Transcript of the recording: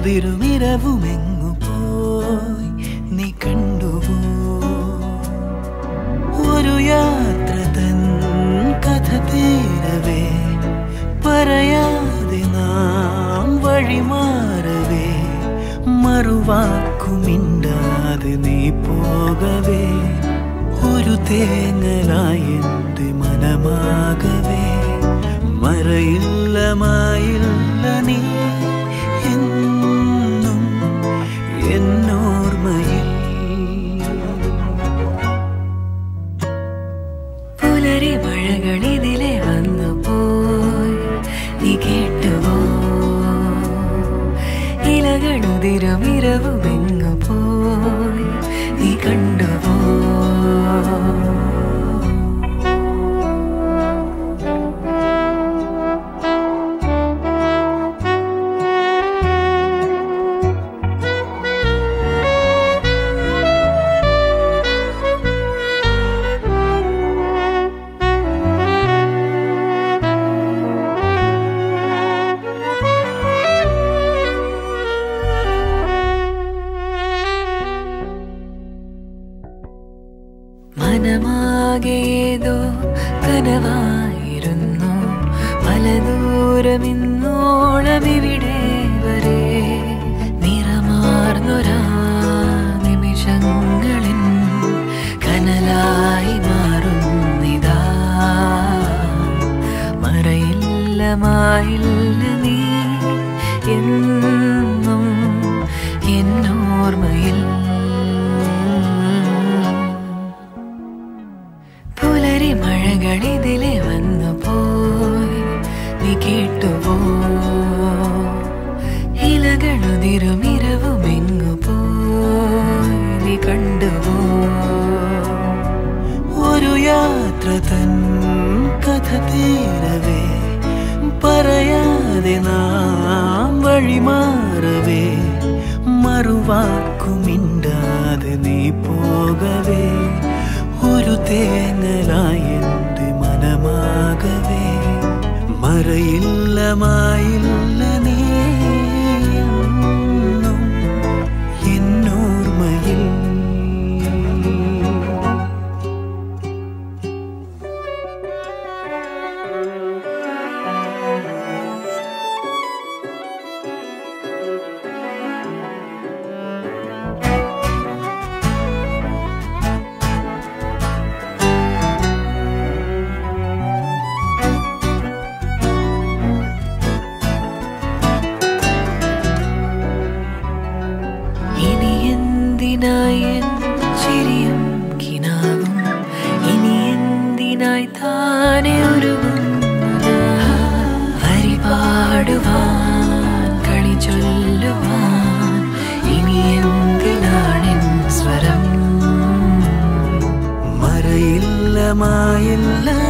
ഇലകളുതിരുമിരവുമെങ്ങു പോയി നീ കണ്ടുപോ ഒരു യാത്ര തൻ കഥ തീരവേ പറയാതെ നാം വഴിമാറവേ മറുവാക്കുമിണ്ടാതെ നീ പോകവേ ഒരു തേങ്ങലായി എൻ്റെ മനമാകവേ മറയില്ല മായില്ല നീ എന്നും എന്നോർമ്മയിൽ പുലരി മഴകളിതിലെ വന്നു പോയി നീ കേട്ടുവോ ഇലകളുതിരുമിരവുമെങ്ങു പോയി നീ കണ്ടുവോ മനമാകെ ഏതോ കനവായിരുന്നു പല ദൂരമിന്നോളം ഇവിടെ വരെ നിറമാർന്നൊരാ നിമിഷങ്ങളിൽ കനലായി മാറുന്നിതാ മറയില്ല മായില്ല നീ എന്നും എന്നോർമ്മയിൽ പുലരി മഴകളിതിലെ വന്നു പോയി നീ കേട്ടുപോ ഇലകളുതിരുമിരവുമെങ്ങു പോയി നീ കണ്ടുപോ ഒരു യാത്ര തൻ കഥ തീരവേ പറയാതെ നാം വഴിമാറവേ മറുവാക്കുമിണ്ടാതെ നീ പോകവേ ഒരു തേങ്ങലായി എൻ്റെ മനമാകവേ മറയില്ല മായില്ല നീ എന്നും എന്നോർമ്മയിൽ ഇനി എന്തിനായി എൻ ചിരിയും കിനാവും ഇനി എന്തിനായി താനെ ഒരുങ്ങുന്നത് വരി പാടുവാൻ കളി ചൊല്ലുവാൻ ഇനി എന്തിനാണെൻ സ്വരം മറയില്ല മായില്ല